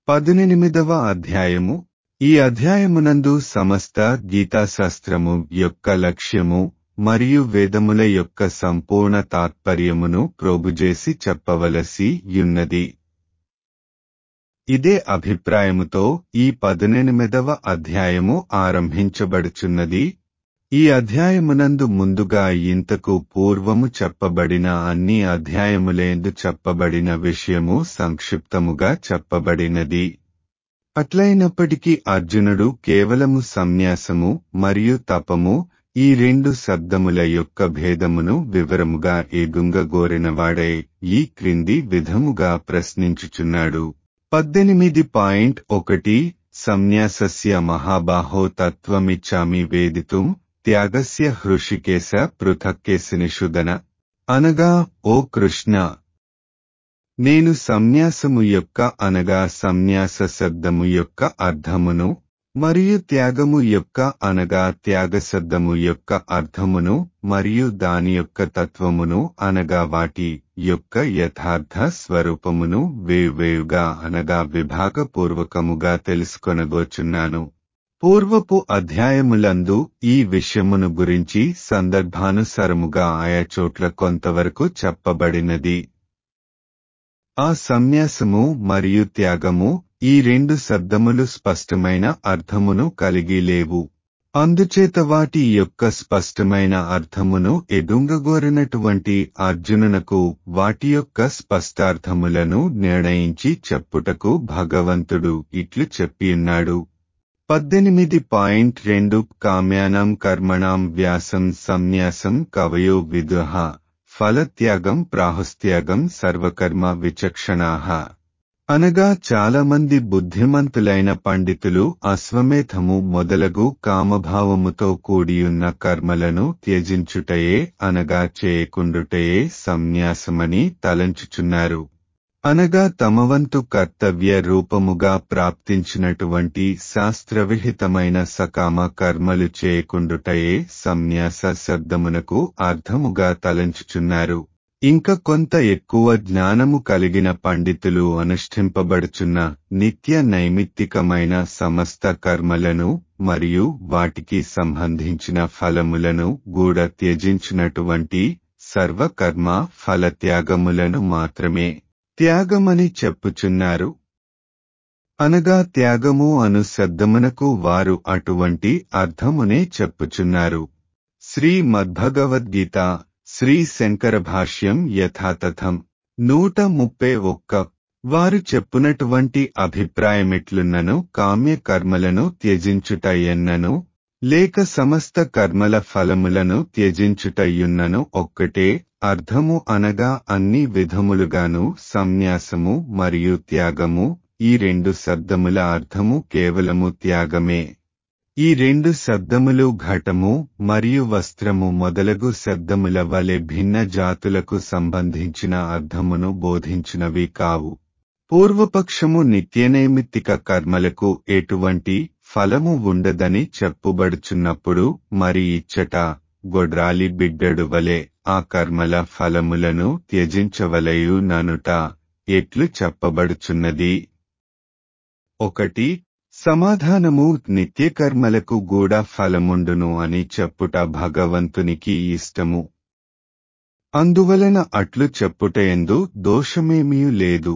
పదునెనిమిదవ అధ్యాయము ఈ అధ్యాయమునందు సమస్త గీతాశాస్త్రము యొక్క లక్ష్యము మరియు వేదముల యొక్క సంపూర్ణ తాత్పర్యమును ప్రోబుజేసి చెప్పవలసి యున్నది ఇదే అభిప్రాయముతో ఈ పదునెనిమిదవ అధ్యాయము ఆరంభించబడుచున్నది ఈ అధ్యాయమునందు ముందుగా ఇంతకు పూర్వము చెప్పబడిన అన్ని అధ్యాయములేందు చెప్పబడిన విషయము సంక్షిప్తముగా చెప్పబడినది అట్లయినప్పటికీ అర్జునుడు కేవలము సన్యాసము మరియు తపము ఈ రెండు శబ్దముల యొక్క భేదమును వివరముగా ఎగుంగగోరినవాడై ఈ క్రింది విధముగా ప్రశ్నించుచున్నాడు పద్దెనిమిది పాయింట్ ఒకటి సన్యాసస్య మహాబాహో తత్వమిచ్చామి వేదితుం త్యాగస్య హృషికేశ పృథక్కేశనిషుదన అనగా ఓ కృష్ణ నేను సన్యాసము యొక్క అనగా సన్యాస శబ్దము యొక్క అర్థమును మరియు త్యాగము యొక్క అనగా త్యాగ శబ్దము యొక్క అర్థమును మరియు దాని యొక్క తత్వమును అనగా వాటి యొక్క యథార్థ స్వరూపమును వేవేవుగా అనగా విభాగపూర్వకముగా తెలుసుకొనగోచున్నాను పూర్వపు అధ్యాయములందు ఈ విషయమును గురించి సందర్భానుసారముగా ఆయా చోట్ల కొంతవరకు చెప్పబడినది ఆ సన్యాసము మరియు త్యాగము ఈ రెండు శబ్దములు స్పష్టమైన అర్థమును కలిగి లేవు అందుచేత వాటి యొక్క స్పష్టమైన అర్థమును ఎదుంగగోరినటువంటి అర్జునునకు వాటి యొక్క స్పష్టార్థములను నిర్ణయించి చెప్పుటకు భగవంతుడు ఇట్లు చెప్పియున్నాడు పద్దెనిమిది పాయింట్ రెండు కామ్యానం కర్మణాం వ్యాసం సన్యాసం కవయో విదుహ ఫలత్యాగం ప్రాహుస్త్యాగం సర్వకర్మ విచక్షణాహ అనగా చాలామంది బుద్ధిమంతులైన పండితులు అశ్వమేధము మొదలగు కామభావముతో కూడియున్న కర్మలను త్యజించుటయే అనగా చేయకుండుటయే సన్యాసమని తలంచుచున్నారు అనగా తమవంతు కర్తవ్య రూపముగా ప్రాప్తించినటువంటి శాస్త్రవిహితమైన సకామ కర్మలు చేయకుండుటయే సన్యాస శబ్దమునకు అర్థముగా తలంచుచున్నారు ఇంక కొంత ఎక్కువ జ్ఞానము కలిగిన పండితులు అనుష్ఠింపబడుచున్న నిత్య నైమిత్తికమైన సమస్త కర్మలను మరియు వాటికి సంబంధించిన ఫలములను గూడ త్యజించినటువంటి సర్వకర్మ ఫలత్యాగములను మాత్రమే త్యాగమని చెప్పుచున్నారు అనగా త్యాగము అను శబ్దమునకు వారు అటువంటి అర్థమునే చెప్పుచున్నారు శ్రీ మద్భగవద్గీత శ్రీ శంకర భాష్యం యథాతథం నూట ముప్పై ఒక్క వారు చెప్పునటువంటి అభిప్రాయమెట్లున్నను కామ్య కర్మలను త్యజించుటయన్నను లేక సమస్త కర్మల ఫలములను త్యజించుటయున్నను ఒక్కటే అర్థము అనగా అన్ని విధములుగాను సన్యాసము మరియు త్యాగము ఈ రెండు శబ్దముల అర్థము కేవలము త్యాగమే ఈ రెండు శబ్దములు ఘటము మరియు వస్త్రము మొదలగు శబ్దముల వలె భిన్న జాతులకు సంబంధించిన అర్థమును బోధించినవి కావు పూర్వపక్షము నిత్యనైమిత్తిక కర్మలకు ఎటువంటి ఫలము ఉండదని చెప్పుబడుచున్నప్పుడు మరి ఇచ్చట గొడ్రాలి బిడ్డడు వలె ఆ కర్మల ఫలములను త్యజించవలయు ననుట ఎట్లు చెప్పబడుచున్నది ఒకటి సమాధానము నిత్యకర్మలకు గూడా ఫలముండును అని చెప్పుట భగవంతునికి ఇష్టము అందువలన అట్లు చెప్పుటయందు దోషమేమీ లేదు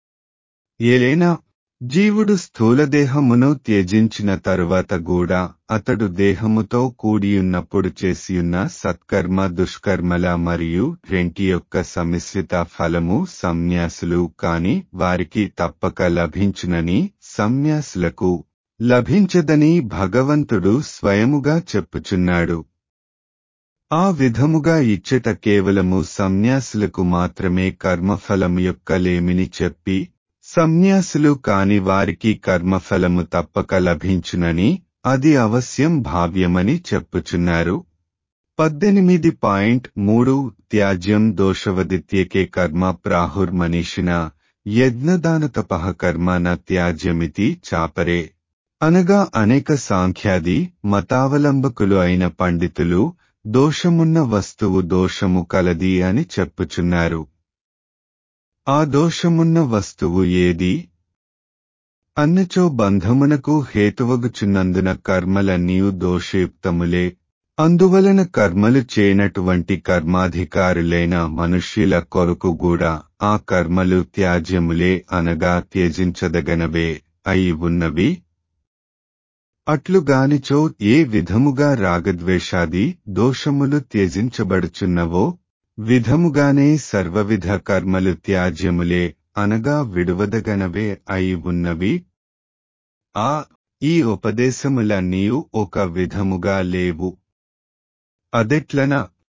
ఏలైనా జీవుడు స్థూలదేహమును త్యజించిన తరువాత కూడా అతడు దేహముతో కూడియున్నప్పుడు చేసియున్న సత్కర్మ దుష్కర్మల మరియు రెంటి యొక్క సమిశ్రిత ఫలము సన్యాసులు కాని వారికి తప్పక లభించునని సన్యాసులకు లభించదని భగవంతుడు స్వయముగా చెప్పుచున్నాడు ఆ విధముగా ఇచ్చట కేవలము సన్యాసులకు మాత్రమే కర్మఫలం యొక్క లేమిని చెప్పి సన్యాసులు కాని వారికి కర్మఫలము తప్పక లభించునని అది అవశ్యం భావ్యమని చెప్పుచున్నారు పద్దెనిమిది పాయింట్ మూడు త్యాజ్యం దోషవదిత్యకే కర్మ ప్రాహుర్మనీషిన యజ్ఞదానతపః కర్మ న త్యాజ్యమితి చాపరే అనగా అనేక సాంఖ్యాది మతావలంబకులు అయిన పండితులు దోషమున్న వస్తువు దోషము కలది అని చెప్పుచున్నారు ఆ దోషమున్న వస్తువు ఏది అన్నచో బంధమునకు హేతువగుచున్నందున కర్మలన్నీయు దోషయుక్తములే అందువలన కర్మలు చేయనటువంటి కర్మాధికారులైన మనుష్యుల కొరకు కూడా ఆ కర్మలు త్యాజ్యములే అనగా త్యజించదగనవే అయి ఉన్నవి అట్లుగానిచో ఏ విధముగా రాగద్వేషాది దోషములు త్యజించబడుచున్నవో విధముగానే సర్వవిధ కర్మలు త్యాజ్యములే అనగా విడువదగనవే అయి ఉన్నవి ఆ ఈ ఉపదేశములన్నీయు ఒక విధముగా లేవు అదెట్లన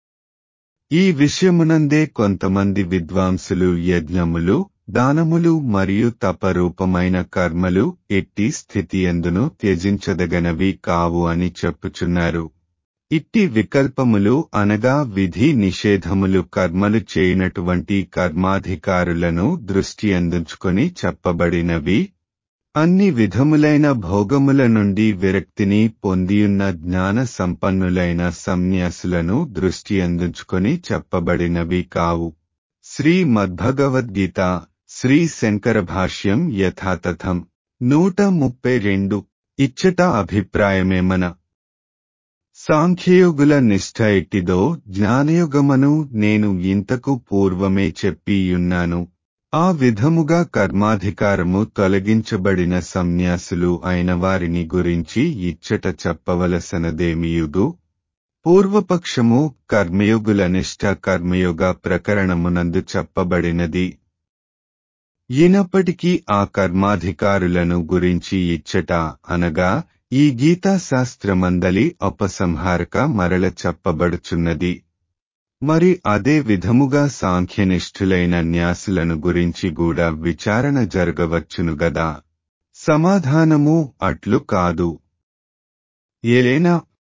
ఈ విషయమునందే కొంతమంది విద్వాంసులు యజ్ఞములు దానములు మరియు తపరూపమైన కర్మలు ఎట్టి స్థితి ఎందును త్యజించదగనవి కావు అని చెప్పుచున్నారు ఇట్టి వికల్పములు అనగా విధి నిషేధములు కర్మలు చేయనటువంటి కర్మాధికారులను దృష్టి అందుచుకొని చెప్పబడినవి అన్ని విధములైన భోగముల నుండి విరక్తిని పొందియున్న జ్ఞాన సంపన్నులైన సన్యాసులను దృష్టి అందుచుకొని చెప్పబడినవి కావు శ్రీ మద్భగవద్గీత శ్రీ శంకర భాష్యం యథాతథం నూట ముప్పై రెండు ఇచ్చట అభిప్రాయమేమన సాంఖ్యయోగుల నిష్ఠ ఎట్టిదో జ్ఞానయుగమను నేను ఇంతకు పూర్వమే చెప్పియున్నాను ఆ విధముగా కర్మాధికారము తొలగించబడిన సన్యాసులు అయిన వారిని గురించి ఇచ్చట చెప్పవలసనదేమియుదు పూర్వపక్షము కర్మయోగుల నిష్ఠ కర్మయోగ ప్రకరణమునందు చెప్పబడినది ఈనప్పటికీ ఆ కర్మాధికారులను గురించి ఇచ్చట అనగా ఈ గీతాశాస్త్రమందలి ఉపసంహారక మరల చెప్పబడుచున్నది మరి అదే విధముగా సాంఖ్యనిష్ఠులైన న్యాసులను గురించి కూడా విచారణ జరగవచ్చును గదా సమాధానము అట్లు కాదు ఏలైనా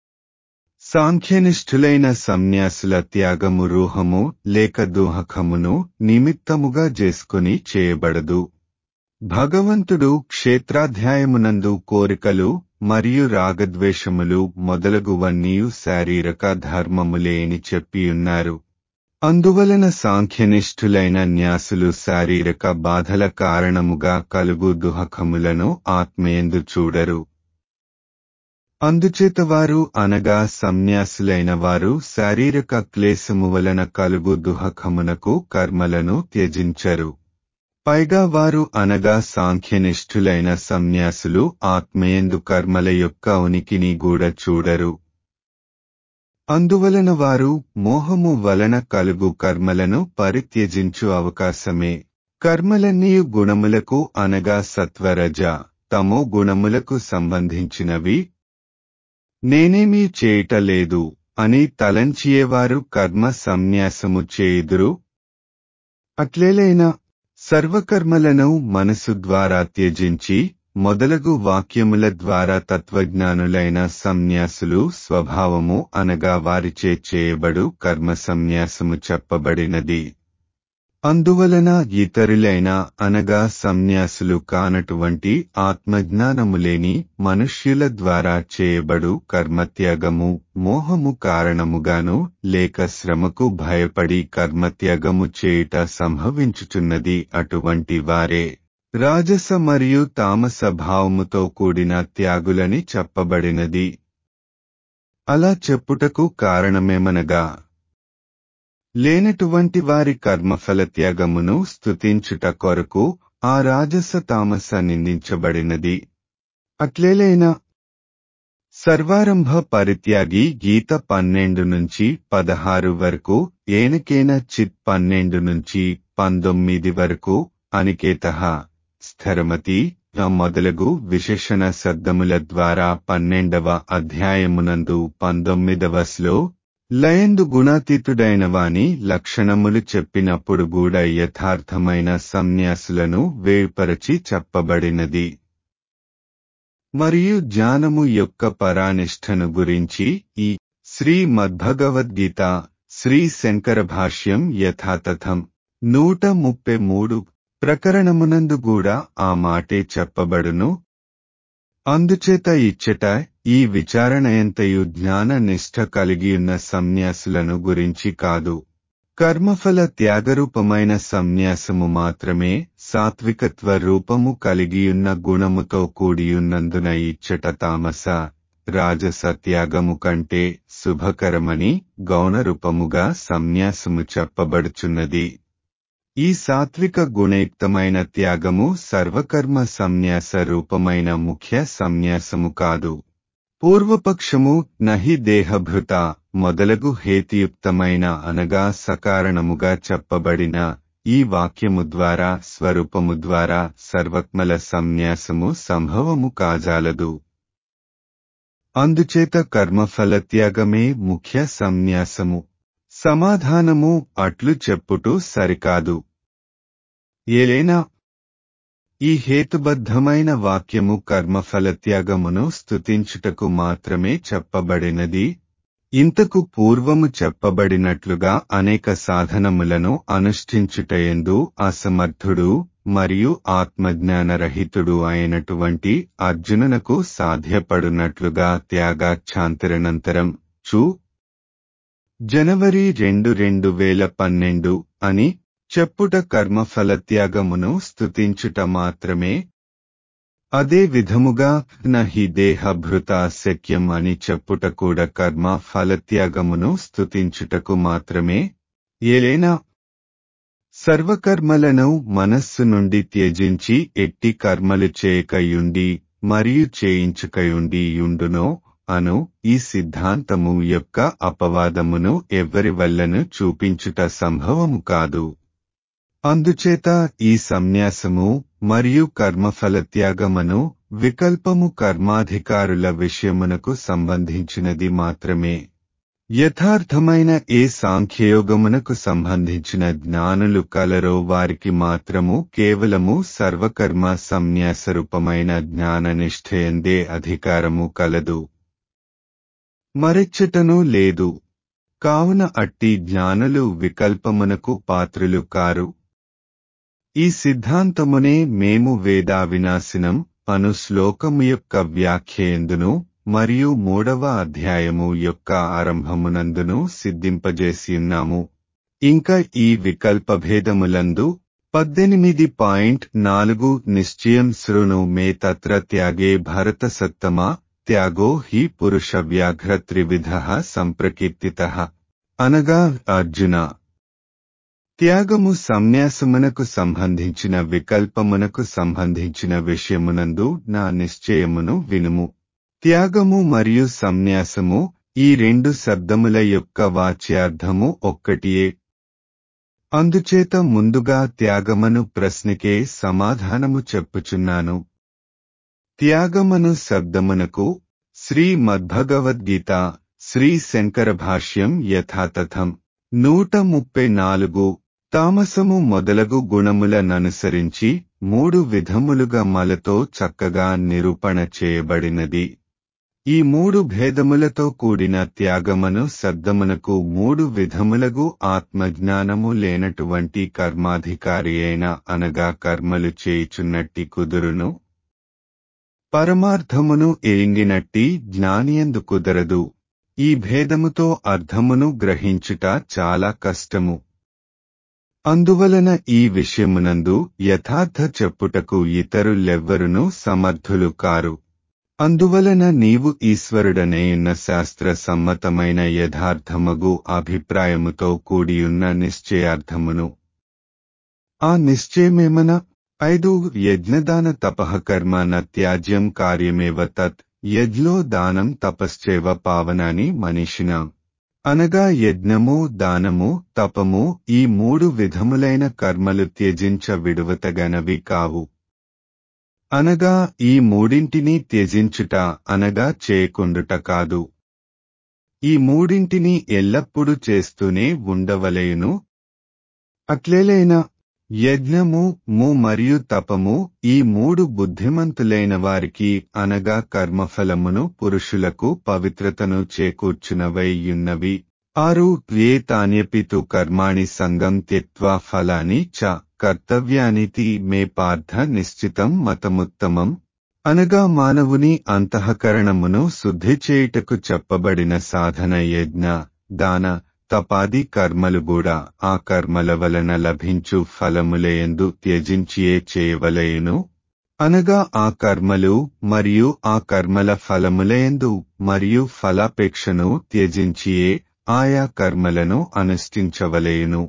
సాంఖ్యనిష్ఠులైన సన్యాసుల త్యాగము రూహము లేక దుహకమును నిమిత్తముగా చేసుకుని చేయబడదు భగవంతుడు క్షేత్రాధ్యాయమునందు కోరికలు మరియు రాగద్వేషములు మొదలగువన్నీయు శారీరక ధర్మములే అని చెప్పియున్నారు అందువలన సాంఖ్యనిష్ఠులైన న్యాసులు శారీరక బాధల కారణముగా కలుగు దుహకములను ఆత్మయందు చూడరు అందుచేత వారు అనగా సన్యాసులైన వారు శారీరక క్లేశము వలన కలుగు దుహకమునకు కర్మలను త్యజించరు పైగా వారు అనగా సాంఖ్యనిష్ఠులైన సన్యాసులు ఆత్మయందు కర్మల యొక్క ఉనికిని కూడా చూడరు అందువలన వారు మోహము వలన కలుగు కర్మలను పరిత్యజించు అవకాశమే కర్మలన్నీ గుణములకు అనగా సత్వరజ తమో గుణములకు సంబంధించినవి నేనేమీ చేయటలేదు అని తలంచియేవారు కర్మ సన్యాసము చేయుదురు అట్లేలైనా సర్వకర్మలను మనసు ద్వారా త్యజించి మొదలగు వాక్యముల ద్వారా తత్వజ్ఞానులైన సన్యాసులు స్వభావము అనగా వారిచే చేయబడు కర్మ సన్యాసము చెప్పబడినది అందువలన ఇతరులైన అనగా సన్యాసులు కానటువంటి ఆత్మజ్ఞానము లేని మనుష్యుల ద్వారా చేయబడు కర్మత్యాగము మోహము కారణముగాను లేక శ్రమకు భయపడి కర్మత్యాగము చేయుట సంభవించుచున్నది అటువంటి వారే రాజస మరియు తామస భావముతో కూడిన త్యాగులని చెప్పబడినది అలా చెప్పుటకు కారణమేమనగా లేనటువంటి వారి కర్మఫల త్యాగమును స్తుతించుట కొరకు ఆ రాజస తామస నిందించబడినది అట్లేలైనా సర్వారంభ పరిత్యాగి గీత పన్నెండు నుంచి పదహారు వరకు ఏనకేన చిత్ పన్నెండు నుంచి పంతొమ్మిది వరకు అనికేత స్థిరమతి మొదలగు విశేషణ శబ్దముల ద్వారా పన్నెండవ అధ్యాయమునందు పంతొమ్మిదవ శ్లో లయందు గుణాతీతుడైన వాని లక్షణములు చెప్పినప్పుడు కూడా యథార్థమైన సన్యాసులను వేర్పరచి చెప్పబడినది మరియు జ్ఞానము యొక్క పరానిష్టను గురించి ఈ శ్రీ మద్భగవద్గీత శ్రీ శంకర భాష్యం యథాతథం నూట ముప్పై మూడు ప్రకరణమునందు కూడా ఆ మాటే చెప్పబడును అందుచేత ఇచ్చట ఈ విచారణయంతయు జ్ఞాన నిష్ఠ కలిగియున్న సన్యాసులను గురించి కాదు కర్మఫల త్యాగరూపమైన సన్యాసము మాత్రమే సాత్వికత్వ రూపము కలిగియున్న గుణముతో కూడియున్నందున ఇచ్చట తామస రాజస త్యాగము కంటే శుభకరమని గౌణరూపముగా సన్యాసము చెప్పబడుచున్నది ఈ సాత్విక గుణయుక్తమైన త్యాగము సర్వకర్మ సన్యాస రూపమైన ముఖ్య సన్యాసము కాదు పూర్వపక్షము నహి దేహభృత మొదలగు హేతియుక్తమైన అనగా సకారణముగా చెప్పబడిన ఈ వాక్యము ద్వారా స్వరూపము ద్వారా సర్వక్మల సన్యాసము సంభవము కాజాలదు అందుచేత కర్మఫల త్యాగమే ముఖ్య సన్యాసము సమాధానము అట్లు చెప్పుటూ సరికాదు ఏలైనా ఈ హేతుబద్ధమైన వాక్యము కర్మఫల త్యాగమును స్తుతించుటకు మాత్రమే చెప్పబడినది ఇంతకు పూర్వము చెప్పబడినట్లుగా అనేక సాధనములను అనుష్ఠించుటయందు అసమర్థుడు మరియు ఆత్మజ్ఞానరహితుడు అయినటువంటి అర్జునునకు సాధ్యపడునట్లుగా త్యాగాఛాంతరనంతరం చూ జనవరి రెండు రెండు వేల పన్నెండు అని చెప్పుట కర్మఫల త్యాగమును స్తుతించుట మాత్రమే అదే విధముగా నహి దేహభృత శక్యం అని చెప్పుట కూడా కర్మ ఫలత్యాగమును స్తుతించుటకు మాత్రమే ఏలైనా సర్వకర్మలను మనస్సు నుండి త్యజించి ఎట్టి కర్మలు చేయకయుండి మరియు చేయించుకయుండి యుండునో అను ఈ సిద్ధాంతము యొక్క అపవాదమును ఎవ్వరి వల్లను చూపించుట సంభవము కాదు అందుచేత ఈ సన్యాసము మరియు కర్మఫల త్యాగమును వికల్పము కర్మాధికారుల విషయమునకు సంబంధించినది మాత్రమే యథార్థమైన ఏ సాంఖ్యయోగమునకు సంబంధించిన జ్ఞానులు కలరో వారికి మాత్రము కేవలము సర్వకర్మ సన్యాసరూపమైన జ్ఞాననిష్ఠయందే అధికారము కలదు మరెచ్చటను లేదు కావున అట్టి జ్ఞానులు వికల్పమునకు పాత్రులు కారు ఈ సిద్ధాంతమునే మేము వేదావినాశనం అను శ్లోకము యొక్క వ్యాఖ్యేందును మరియు మూడవ అధ్యాయము యొక్క ఆరంభమునందును సిద్ధింపజేసియున్నాము ఇంకా ఈ వికల్ప భేదములందు పద్దెనిమిది పాయింట్ నాలుగు నిశ్చయం శృణు మే తత్ర త్యాగే భరత సత్తమా త్యాగో హి పురుష వ్యాఘ్ర త్రివిధ సంప్రకీర్తిత అనగా అర్జున త్యాగము సన్యాసమునకు సంబంధించిన వికల్పమునకు సంబంధించిన విషయమునందు నా నిశ్చయమును వినుము త్యాగము మరియు సన్యాసము ఈ రెండు శబ్దముల యొక్క వాచ్యార్థము ఒక్కటియే అందుచేత ముందుగా త్యాగమను ప్రశ్నకే సమాధానము చెప్పుచున్నాను త్యాగమను శబ్దమునకు శ్రీ మద్భగవద్గీత శ్రీ శంకర భాష్యం యథాతథం నూట ముప్పై నాలుగు తామసము మొదలగు గుణములననుసరించి మూడు విధములుగా మలతో చక్కగా నిరూపణ చేయబడినది ఈ మూడు భేదములతో కూడిన త్యాగమను శబ్దమునకు మూడు విధములగు ఆత్మజ్ఞానము లేనటువంటి కర్మాధికారి అయిన అనగా కర్మలు చేయుచున్నట్టి కుదురును పరమార్థమును ఎరింగినట్టి జ్ఞానియందు కుదరదు ఈ భేదముతో అర్థమును గ్రహించుట చాలా కష్టము అందువలన ఈ విషయమునందు యథార్థ చెప్పుటకు ఇతరులెవ్వరునూ సమర్థులు కారు అందువలన నీవు ఈశ్వరుడనేయున్న శాస్త్ర సమ్మతమైన యథార్థమగు అభిప్రాయముతో కూడియున్న నిశ్చయార్థమును ఆ నిశ్చయమేమన ఐదు యజ్ఞదాన తపః కర్మ న త్యాజ్యం కార్యమేవ తత్ యజ్లో దానం తపశ్చేవ పావనాని మనిషిన అనగా యజ్ఞము దానము తపము ఈ మూడు విధములైన కర్మలు త్యజించ విడువతగనవి కావు అనగా ఈ మూడింటిని త్యజించుట అనగా చేయకుండుట కాదు ఈ మూడింటిని ఎల్లప్పుడూ చేస్తూనే ఉండవలేయును అట్లేలైనా యజ్ఞము ము మరియు తపము ఈ మూడు బుద్ధిమంతులైన వారికి అనగా కర్మఫలమును పురుషులకు పవిత్రతను చేకూర్చునవైయున్నవి ఆరు ఏ తాన్యపితు కర్మాణి సంగం త్యక్వా ఫలాని చ కర్తవ్యానితి మే పార్థ నిశ్చితం మతముత్తమం అనగా మానవుని అంతఃకరణమును శుద్ధి చేయుటకు చెప్పబడిన సాధన యజ్ఞ దాన తపాది కర్మలు కూడా ఆ కర్మల వలన లభించు ఫలములయందు త్యజించియే చేయవలయును అనగా ఆ కర్మలు మరియు ఆ కర్మల ఫలములయందు మరియు ఫలాపేక్షను త్యజించియే ఆయా కర్మలను అనుష్ఠించవలయును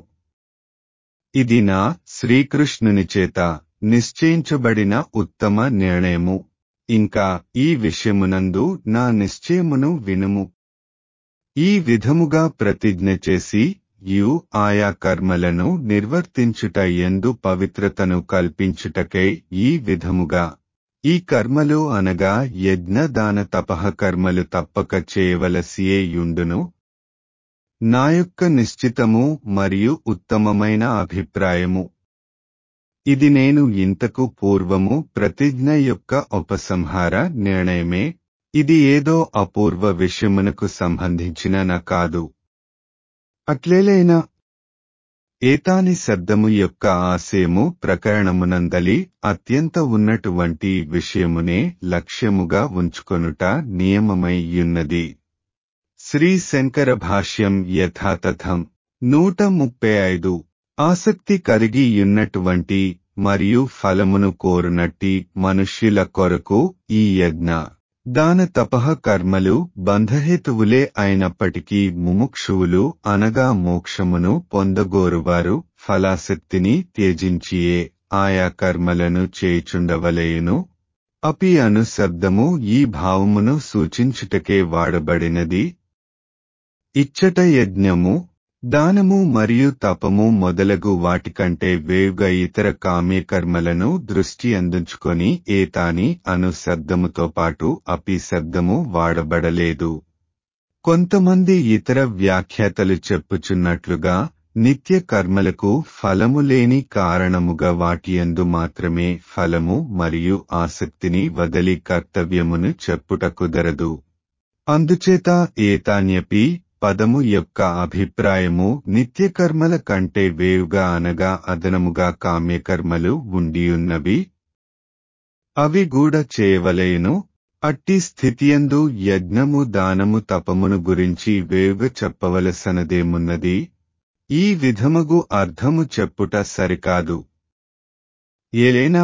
ఇది నా శ్రీకృష్ణుని చేత నిశ్చయించబడిన ఉత్తమ నిర్ణయము ఇంకా ఈ విషయమునందు నా నిశ్చయమును వినుము ఈ విధముగా ప్రతిజ్ఞ చేసి యు ఆయా కర్మలను నిర్వర్తించుట ఎందు పవిత్రతను కల్పించుటకై ఈ విధముగా ఈ కర్మలు అనగా యజ్ఞ దాన తపహ కర్మలు తప్పక చేయవలసియే యుండును నా యొక్క నిశ్చితము మరియు ఉత్తమమైన అభిప్రాయము ఇది నేను ఇంతకు పూర్వము ప్రతిజ్ఞ యొక్క ఉపసంహార నిర్ణయమే ఇది ఏదో అపూర్వ విషయమునకు సంబంధించిన నా కాదు అట్లేలైనా ఏతాని శబ్దము యొక్క ఆశయము ప్రకరణమునందలి అత్యంత ఉన్నటువంటి విషయమునే లక్ష్యముగా ఉంచుకొనుట నియమమై యున్నది శ్రీ శంకర భాష్యం యథాతథం నూట ముప్పై ఐదు ఆసక్తి కలిగి యున్నటువంటి మరియు ఫలమును కోరునట్టి మనుష్యుల కొరకు ఈ యజ్ఞ దాన తపహ కర్మలు బంధహేతువులే అయినప్పటికీ ముముక్షువులు అనగా మోక్షమును పొందగోరువారు ఫలాసక్తిని త్యజించియే ఆయా కర్మలను చేయుచుండవలయును అపి అను శబ్దము ఈ భావమును సూచించుటకే వాడబడినది ఇచ్చట యజ్ఞము దానము మరియు తపము మొదలగు వాటికంటే వేవుగా ఇతర కామ్యకర్మలను దృష్టి అందించుకొని ఏతాని అను శబ్దముతో పాటు అపి శబ్దము వాడబడలేదు కొంతమంది ఇతర వ్యాఖ్యాతలు చెప్పుచున్నట్లుగా నిత్య కర్మలకు ఫలము లేని కారణముగా వాటియందు మాత్రమే ఫలము మరియు ఆసక్తిని వదలి కర్తవ్యమును చెప్పుట కుదరదు అందుచేత ఏతాన్యపి పదము యొక్క అభిప్రాయము నిత్యకర్మల కంటే వేవుగా అనగా అదనముగా కామ్యకర్మలు ఉండియున్నవి అవి కూడా చేయవలయును అట్టి స్థితియందు యజ్ఞము దానము తపమును గురించి వేవుగా చెప్పవలసనదేమున్నది ఈ విధముగు అర్థము చెప్పుట సరికాదు ఏలైనా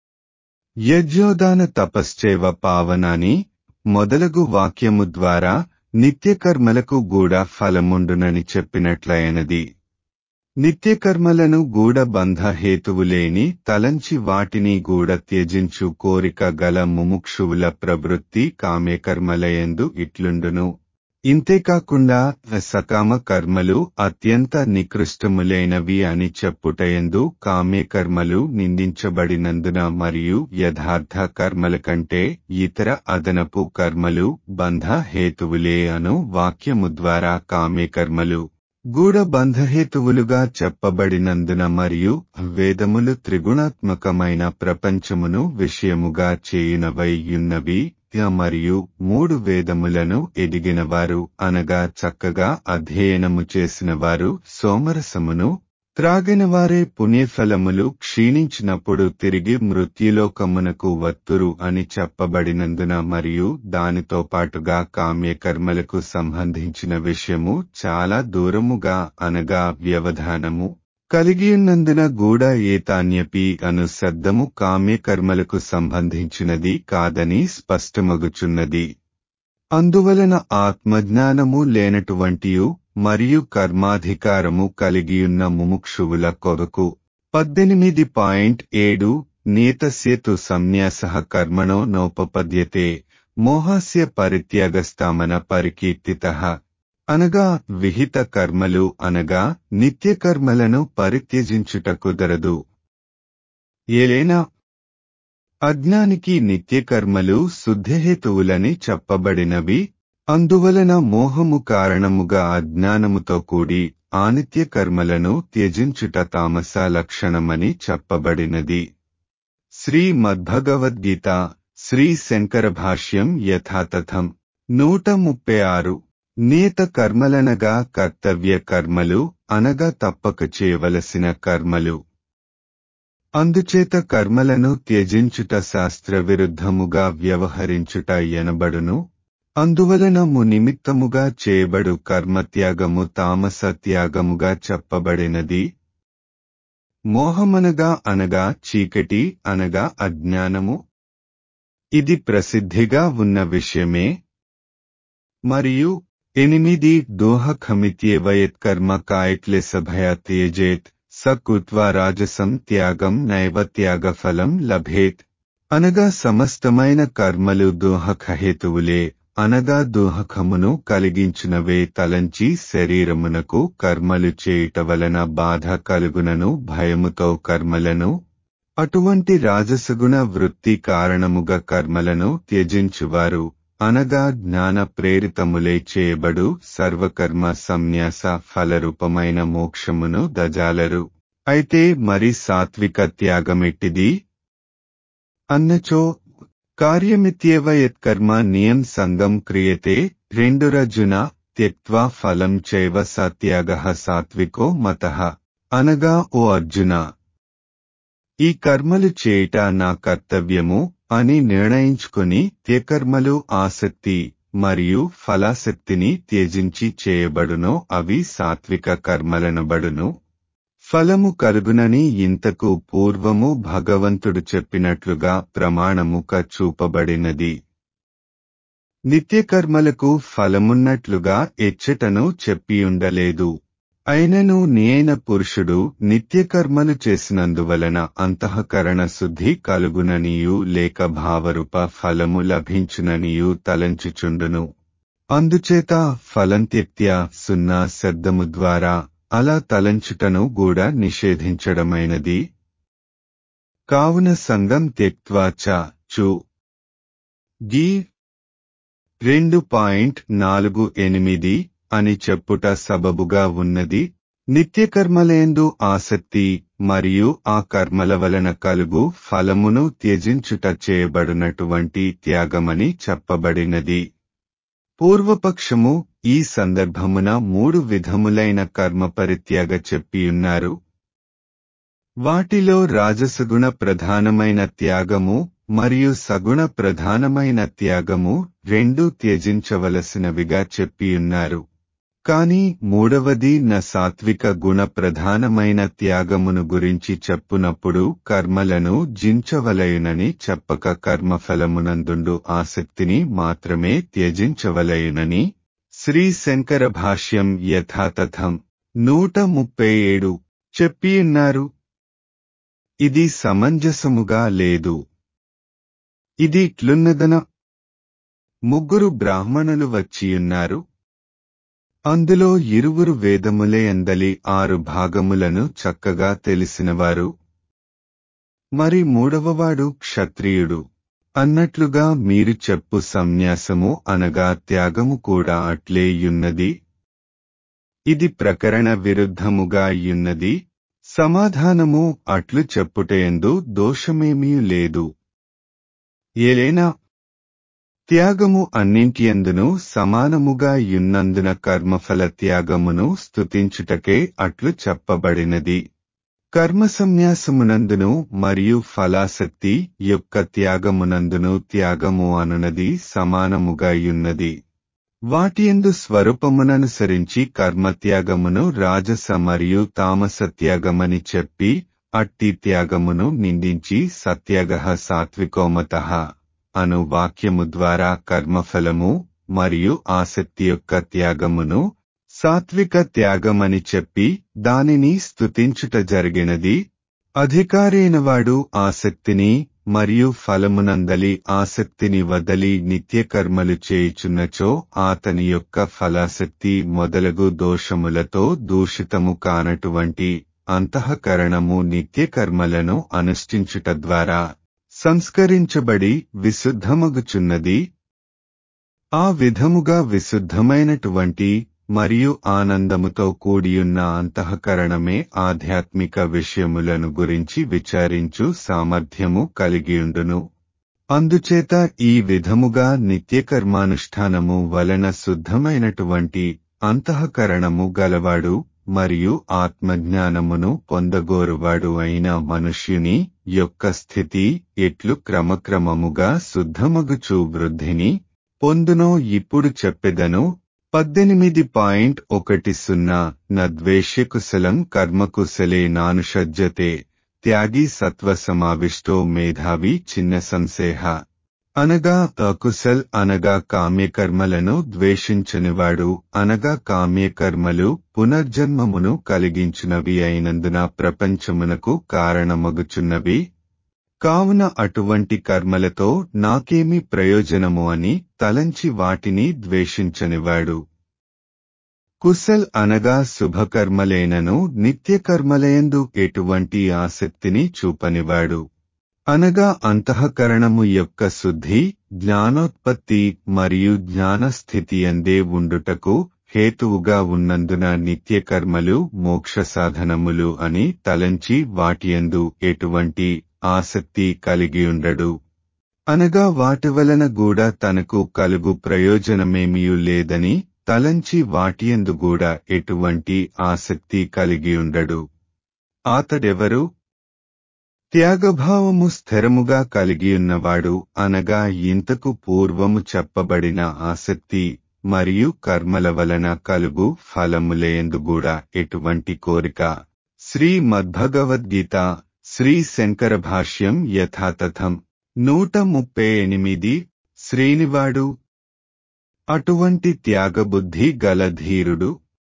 యజ్ఞోదాన తపశ్చేవ పావనాని మొదలగు వాక్యము ద్వారా నిత్యకర్మలకు గూడ ఫలముండునని చెప్పినట్లయినది నిత్యకర్మలను గూడ బంధ హేతువులేని తలంచి వాటిని గూడ త్యజించు కోరిక గల ముముక్షువుల ప్రవృత్తి కామ్యకర్మలయందు ఇట్లుండును ఇంతేకాకుండా సకామ కర్మలు అత్యంత నికృష్టములైనవి అని చెప్పుటయందు కామ్యకర్మలు నిందించబడినందున మరియు యథార్థ కర్మల కంటే ఇతర అదనపు కర్మలు బంధ హేతువులే అను వాక్యము ద్వారా కామ్యకర్మలు గూఢ బంధహేతువులుగా చెప్పబడినందున మరియు వేదములు త్రిగుణాత్మకమైన ప్రపంచమును విషయముగా చేయునవై యున్నవి మరియు మూడు వేదములను ఎదిగినవారు అనగా చక్కగా అధ్యయనము చేసినవారు సోమరసమును త్రాగినవారే పుణ్యఫలములు క్షీణించినప్పుడు తిరిగి మృత్యులోకమునకు వత్తురు అని చెప్పబడినందున మరియు దానితో పాటుగా కామ్యకర్మలకు సంబంధించిన విషయము చాలా దూరముగా అనగా వ్యవధానము కలిగియున్నందున గూడ ఏతాన్యపి అను శబ్దము కామ్యకర్మలకు సంబంధించినది కాదని స్పష్టమగుచున్నది అందువలన ఆత్మజ్ఞానము లేనటువంటియు మరియు కర్మాధికారము కలిగియున్న ముముక్షువుల కొరకు పద్దెనిమిది పాయింట్ ఏడు నీతస్యతు సంన్యాస కర్మణో నోపపద్యతే మోహస్య పరిత్యాగస్తామన పరికీర్తిత అనగా విహిత కర్మలు అనగా నిత్య కర్మలను పరిత్యజించుట కుదరదు ఏలైనా అజ్ఞానికి నిత్యకర్మలు శుద్ధహేతువులని చెప్పబడినవి అందువలన మోహము కారణముగా అజ్ఞానముతో కూడి ఆనిత్య కర్మలను త్యజించుట తామస లక్షణమని చెప్పబడినది శ్రీ మద్భగవద్గీత శ్రీ శంకర భాష్యం యథాతథం నూట ముప్పై ఆరు నియత కర్మలనగా కర్తవ్య కర్మలు అనగా తప్పక చేయవలసిన కర్మలు అందుచేత కర్మలను త్యజించుట శాస్త్ర విరుద్ధముగా వ్యవహరించుట ఎనబడును అందువలన మునిమిత్తముగా చేయబడు కర్మత్యాగము తామస త్యాగముగా చెప్పబడినది మోహమనగా అనగా చీకటి అనగా అజ్ఞానము ఇది ప్రసిద్ధిగా ఉన్న విషయమే మరియు ఎనిమిది దోహఖమిత్యేవయత్కర్మ కాయట్లే సభయ తేజేత్ సకుత్వా రాజసం త్యాగం నైవ త్యాగఫలం లభేత్ అనగా సమస్తమైన కర్మలు దోహకహేతువులే అనగా దోహకమును కలిగించినవే తలంచి శరీరమునకు కర్మలు చేయుట వలన బాధ కలుగునను భయముతో కర్మలను అటువంటి రాజసగుణ వృత్తి కారణముగా కర్మలను త్యజించువారు అనగా జ్ఞాన ప్రేరితములే చేయబడు సర్వకర్మ సంన్యాస ఫలరూపమైన మోక్షమును దజాలరు అయితే మరి సాత్విక త్యాగమెట్టిది అన్నచో కార్యమిత్యేవ యత్కర్మ నియం సంగం క్రియతే రెండురజున త్యక్వా ఫలం చైవ సత్యాగ సాత్వికో మత అనగా ఓ అర్జున ఈ కర్మలు చేయుట నా కర్తవ్యము అని నిర్ణయించుకుని త్యకర్మలు ఆసక్తి మరియు ఫలాసక్తిని త్యజించి చేయబడునో అవి సాత్విక కర్మలనబడును ఫలము కలుగునని ఇంతకు పూర్వము భగవంతుడు చెప్పినట్లుగా ప్రమాణముక చూపబడినది నిత్యకర్మలకు ఫలమున్నట్లుగా ఎచ్చటను చెప్పియుండలేదు అయినను నియైన పురుషుడు నిత్యకర్మలు చేసినందువలన అంతఃకరణ శుద్ధి కలుగుననియు లేక భావరూప ఫలము లభించుననియు తలంచుచుండును అందుచేత ఫలంత్యక్త్యా సున్నా శబ్దము ద్వారా అలా తలంచుటను కూడా నిషేధించడమైనది కావున సంగం త్యక్వా చ చు గీ రెండు పాయింట్ నాలుగు ఎనిమిది అని చెప్పుట సబబుగా ఉన్నది నిత్యకర్మలేందు ఆసక్తి మరియు ఆ కర్మల వలన కలుగు ఫలమును త్యజించుట చేయబడినటువంటి త్యాగమని చెప్పబడినది పూర్వపక్షము ఈ సందర్భమున మూడు విధములైన కర్మ పరిత్యాగ చెప్పియున్నారు వాటిలో రాజసగుణ ప్రధానమైన త్యాగము మరియు సగుణ ప్రధానమైన త్యాగము రెండూ త్యజించవలసినవిగా చెప్పియున్నారు కాని మూడవది న సాత్విక గుణ ప్రధానమైన త్యాగమును గురించి చెప్పునప్పుడు కర్మలను జించవలయునని చెప్పక కర్మఫలమునందుండు ఆసక్తిని మాత్రమే త్యజించవలయునని శ్రీ శంకర భాష్యం యథాతథం నూట ముప్పై ఏడు చెప్పియున్నారు ఇది సమంజసముగా లేదు ఇది ఇట్లున్నదన ముగ్గురు బ్రాహ్మణులు వచ్చియున్నారు అందులో ఇరువురు వేదములే అందలి ఆరు భాగములను చక్కగా తెలిసినవారు మరి మూడవవాడు క్షత్రియుడు అన్నట్లుగా మీరు చెప్పు సన్యాసము అనగా త్యాగము కూడా అట్లేయున్నది ఇది ప్రకరణ విరుద్ధముగా అయ్యున్నది సమాధానము అట్లు చెప్పుటయందు దోషమేమీ లేదు ఏలైనా త్యాగము అన్నింటియందును సమానముగా యున్నందున కర్మఫల త్యాగమును స్తుతించుటకే అట్లు చెప్పబడినది కర్మ సంన్యాసమునందును మరియు ఫలాసక్తి యొక్క త్యాగమునందును త్యాగము అనునది సమానముగా యున్నది వాటియందు స్వరూపముననుసరించి కర్మత్యాగమును రాజస మరియు తామస త్యాగమని చెప్పి అట్టి త్యాగమును నిందించి సత్యాగ సాత్వికోమత అను వాక్యము ద్వారా కర్మఫలము మరియు ఆసక్తి యొక్క త్యాగమును సాత్విక త్యాగమని చెప్పి దానిని స్తుతించుట జరిగినది అధికారైనవాడు ఆసక్తిని మరియు ఫలమునందలి ఆసక్తిని వదలి నిత్యకర్మలు చేయుచున్నచో అతని యొక్క ఫలాసక్తి మొదలగు దోషములతో దూషితము కానటువంటి అంతఃకరణము నిత్యకర్మలను అనుష్ఠించుట ద్వారా సంస్కరించబడి విశుద్ధమగుచున్నది ఆ విధముగా విశుద్ధమైనటువంటి మరియు ఆనందముతో కూడియున్న అంతఃకరణమే ఆధ్యాత్మిక విషయములను గురించి విచారించు సామర్థ్యము కలిగియుండును అందుచేత ఈ విధముగా నిత్యకర్మానుష్ఠానము వలన శుద్ధమైనటువంటి అంతఃకరణము గలవాడు మరియు ఆత్మజ్ఞానమును పొందగోరువాడు అయిన మనుష్యుని యొక్క స్థితి ఎట్లు క్రమక్రమముగా శుద్ధమగుచు వృద్ధిని పొందునో ఇప్పుడు చెప్పెదను పద్దెనిమిది పాయింట్ ఒకటి సున్నా నద్వేష్యకుశలం కర్మకుశలే నానుషజ్జతే త్యాగి సత్వ సమావిష్టో మేధావి చిన్న సంశేహ అనగా అకుశల్ అనగా కామ్యకర్మలను ద్వేషించనివాడు అనగా కామ్యకర్మలు పునర్జన్మమును కలిగించునవి అయినందున ప్రపంచమునకు కారణమగుచున్నవి కావున అటువంటి కర్మలతో నాకేమి ప్రయోజనము అని తలంచి వాటిని ద్వేషించనివాడు కుశల్ అనగా శుభకర్మలేనను నిత్యకర్మలయందు ఎటువంటి ఆసక్తిని చూపనివాడు అనగా అంతఃకరణము యొక్క శుద్ధి జ్ఞానోత్పత్తి మరియు జ్ఞానస్థితి అందే ఉండుటకు హేతువుగా ఉన్నందున నిత్యకర్మలు మోక్ష సాధనములు అని తలంచి వాటియందు ఎటువంటి ఆసక్తి కలిగియుండడు అనగా వాటి వలన కూడా తనకు కలుగు ప్రయోజనమేమియూ లేదని తలంచి వాటియందు కూడా ఎటువంటి ఆసక్తి కలిగియుండడు ఆతడెవరు త్యాగభావము స్థిరముగా కలిగియున్నవాడు అనగా ఇంతకు పూర్వము చెప్పబడిన ఆసక్తి మరియు కర్మల వలన కలుగు ఫలములేందు కూడా ఎటువంటి కోరిక శ్రీ మద్భగవద్గీత శ్రీ శంకర భాష్యం యథాతథం నూట ముప్పై ఎనిమిది శ్రీనివాడు అటువంటి త్యాగబుద్ధి గల ధీరుడు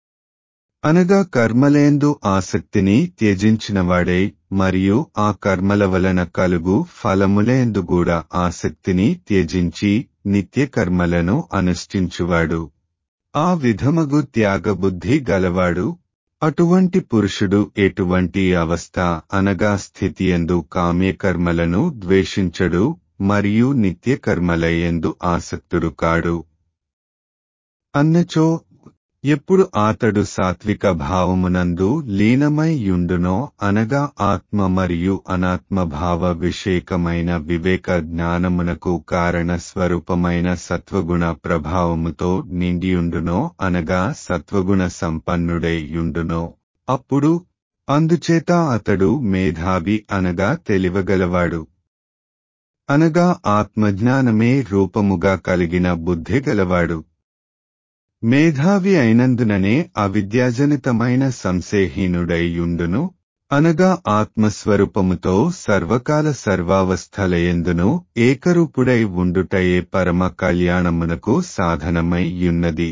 అనగా కర్మలేందు ఆసక్తిని త్యజించినవాడై మరియు ఆ కర్మల వలన కలుగు ఫలములేందు కూడా ఆసక్తిని త్యజించి నిత్య కర్మలను అనుష్ఠించువాడు ఆ విధమగు త్యాగబుద్ధి గలవాడు అటువంటి పురుషుడు ఎటువంటి అవస్థ అనగా స్థితియందు కామ్యకర్మలను ద్వేషించడు మరియు నిత్య కర్మలయందు ఆసక్తుడు కాడు అన్నచో ఎప్పుడు ఆతడు సాత్విక భావమునందు లీనమై యుండునో అనగా ఆత్మ మరియు అనాత్మ భావ విషేకమైన వివేక జ్ఞానమునకు కారణ స్వరూపమైన సత్వగుణ ప్రభావముతో నిండియుండునో అనగా సత్వగుణ సంపన్నుడై యుండునో అప్పుడు అందుచేత అతడు మేధావి అనగా తెలివగలవాడు అనగా ఆత్మజ్ఞానమే రూపముగా కలిగిన బుద్ధి గలవాడు మేధావి అయినందుననే అవిద్యాజనితమైన సంశయహీనుడైయుండును అనగా ఆత్మస్వరూపముతో సర్వకాల సర్వావస్థలయందును ఏకరూపుడై ఉండుటయే పరమ కళ్యాణమునకు సాధనమై యున్నది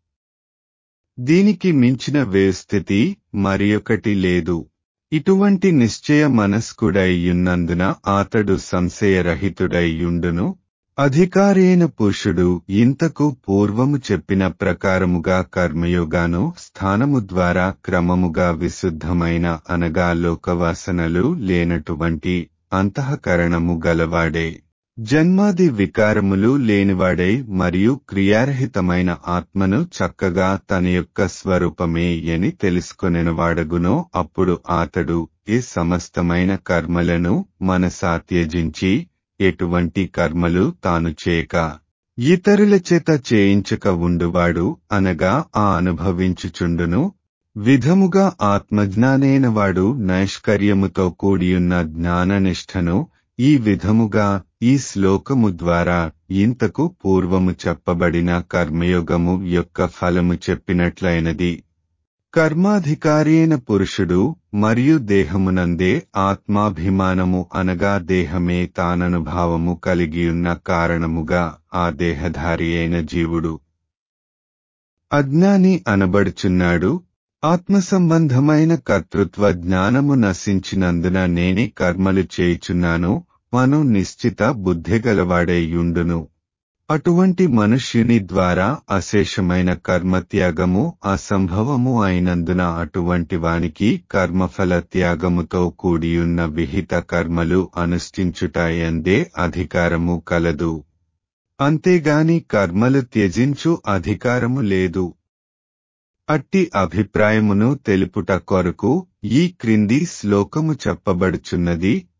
దీనికి మించిన వేస్థితి మరియొకటి లేదు ఇటువంటి నిశ్చయ మనస్కుడైయున్నందున ఆతడు సంశయరహితుడైయుండును అధికారైన పురుషుడు ఇంతకు పూర్వము చెప్పిన ప్రకారముగా కర్మయోగాను స్థానము ద్వారా క్రమముగా విశుద్ధమైన అనగా లోకవాసనలు లేనటువంటి అంతఃకరణము గలవాడే జన్మాది వికారములు లేనివాడై మరియు క్రియారహితమైన ఆత్మను చక్కగా తన యొక్క స్వరూపమే అని తెలుసుకొనినవాడగునో అప్పుడు ఆతడు ఈ సమస్తమైన కర్మలను మనసా త్యజించి ఎటువంటి కర్మలు తాను చేయక ఇతరుల చేత చేయించక ఉండువాడు అనగా ఆ అనుభవించుచుండును విధముగా ఆత్మజ్ఞానైనవాడు నైష్కర్యముతో కూడియున్న జ్ఞాననిష్టను ఈ విధముగా ఈ శ్లోకము ద్వారా ఇంతకు పూర్వము చెప్పబడిన కర్మయోగము యొక్క ఫలము చెప్పినట్లయినది కర్మాధికారి అయిన పురుషుడు మరియు దేహమునందే ఆత్మాభిమానము అనగా దేహమే తాననుభావము కలిగియున్న కారణముగా ఆ దేహధారి అయిన జీవుడు అజ్ఞాని అనబడుచున్నాడు ఆత్మ సంబంధమైన కర్తృత్వ జ్ఞానము నశించినందున నేనే కర్మలు చేయుచున్నాను మను నిశ్చిత బుద్ధిగలవాడేయుండును అటువంటి మనుష్యుని ద్వారా అశేషమైన కర్మత్యాగము అసంభవము అయినందున అటువంటి వానికి కర్మఫల త్యాగముతో కూడియున్న విహిత కర్మలు అనుష్ఠించుటాయందే అధికారము కలదు అంతేగాని కర్మలు త్యజించు అధికారము లేదు అట్టి అభిప్రాయమును తెలుపుట కొరకు ఈ క్రింది శ్లోకము చెప్పబడుచున్నది